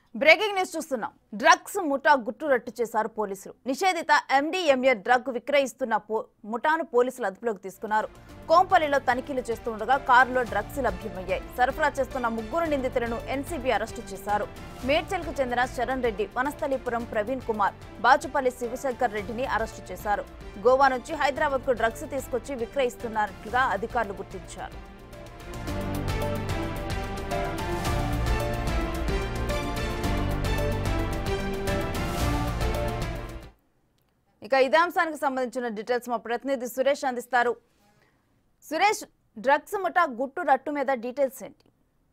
breaking news చూస్తున్నాం drugs ముఠా గుట్టు రట్టు చేశారు పోలీసులు నిషేధిత ఎండిఎంఏ డ్రగ్ విక్రయిస్తున్న పో- ముఠాను పోలీసులు అదుపులోకి తీసుకున్నారు కోంపల్లిలో తనిఖీలు చేస్తుండగా కారులో డ్రగ్స్ లభ్యమయ్యాయి సరఫరా చేస్తున్న ముగ్గురు నిందితులను ఎన్సీబీ అరెస్టు చేశారు మేడ్చల్కు చెందిన శరణ్ రెడ్డి వనస్థలీపురం ప్రవీణ్ కుమార్ బాచుపల్లి శివశంకర్ రెడ్డిని అరెస్టు చేశారు గోవా నుంచి హైదరాబాద్ కు డ్రగ్స్ తీసుకొచ్చి విక్రయిస్తున్నట్లుగా అధికారులు గుర్తించారు ఇక ఇదే అంశానికి సంబంధించిన డీటెయిల్స్ మా ప్రతినిధి సురేష్ అందిస్తారు సురేష్ డ్రగ్స్ ముఠా గుట్టు రట్టు మీద డీటెయిల్స్ ఏంటి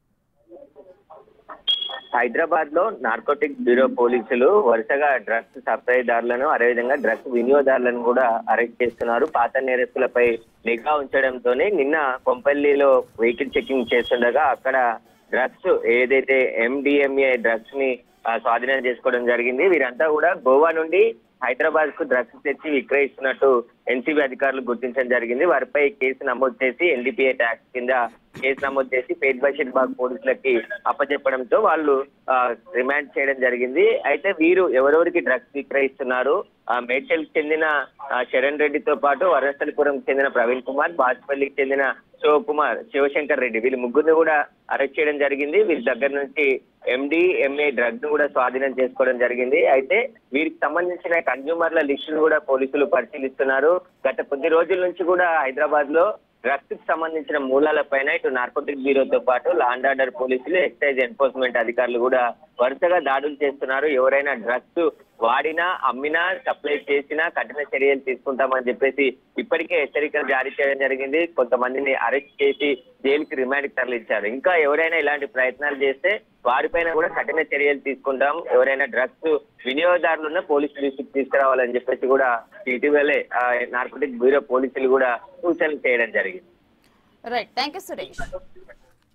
హైదరాబాద్ లో నార్కోటిక్ బ్యూరో పోలీసులు వరుసగా డ్రగ్స్ సప్లైదారులను అదేవిధంగా డ్రగ్స్ వినియోగదారులను కూడా అరెస్ట్ చేస్తున్నారు పాత నేరస్తులపై నిఘా ఉంచడంతోనే నిన్న కొంపల్లిలో వెహికల్ చెకింగ్ చేస్తుండగా అక్కడ డ్రగ్స్ ఏదైతే ఎండిఎంఏ డ్రగ్స్ ని ఆ, స్వాధీనం చేసుకోవడం జరిగింది వీరంతా కూడా గోవా నుండి హైదరాబాద్ కు డ్రగ్స్ తెచ్చి విక్రయిస్తున్నట్టు ఎన్సీబీ అధికారులు గుర్తించడం జరిగింది వారిపై కేసు నమోదు చేసి ఎన్డీపీఏ ట్యాక్స్ కింద కేసు నమోదు చేసి పేట్ బషీర్ బాగ్ పోలీసులకి అప్పచెప్పడంతో వాళ్ళు ఆ, రిమాండ్ చేయడం జరిగింది అయితే వీరు ఎవరెవరికి డ్రగ్స్ విక్రయిస్తున్నారు ఆ, మేడ్చల్కి చెందిన ఆ, శరణ్ రెడ్డితో పాటు వరస్థలిపురం చెందిన ప్రవీణ్ కుమార్ బాజ్పల్లికి చెందిన శివ కుమార్ శివశంకర్ రెడ్డి వీళ్ళు ముగ్గురిని కూడా అరెస్ట్ చేయడం జరిగింది వీరి దగ్గర నుంచి ఎండి ఎంఏ డ్రగ్ ను కూడా స్వాధీనం చేసుకోవడం జరిగింది అయితే వీరికి సంబంధించిన కన్జ్యూమర్ల లిస్టును కూడా పోలీసులు పరిశీలిస్తున్నారు గత కొద్ది రోజుల నుంచి కూడా హైదరాబాద్ లో డ్రగ్స్ కి సంబంధించిన మూలాలపైన ఇటు నార్కోటిక్ బ్యూరోతో పాటు లా అండ్ ఆర్డర్ పోలీసులు ఎక్సైజ్ ఎన్ఫోర్స్మెంట్ అధికారులు కూడా వరుసగా దాడులు చేస్తున్నారు ఎవరైనా డ్రగ్స్ వాడినా అమ్మినా సప్లై చేసినా కఠిన చర్యలు తీసుకుంటామని చెప్పేసి ఇప్పటికే హెచ్చరికలు జారీ చేయడం జరిగింది కొంతమందిని అరెస్ట్ చేసి జైలుకి రిమాండ్ తరలించారు ఇంకా ఎవరైనా ఇలాంటి ప్రయత్నాలు చేస్తే వారిపైన కూడా కఠిన చర్యలు తీసుకుంటాం ఎవరైనా డ్రగ్స్ వినియోగదారులున్న పోలీసు దృష్టికి తీసుకురావాలని చెప్పేసి కూడా ఇటీవలే ఆ, నార్కోటిక్ బ్యూరో పోలీసులు కూడా సూచనలు చేయడం జరిగింది రైట్ థ్యాంక్ యూ సురేష్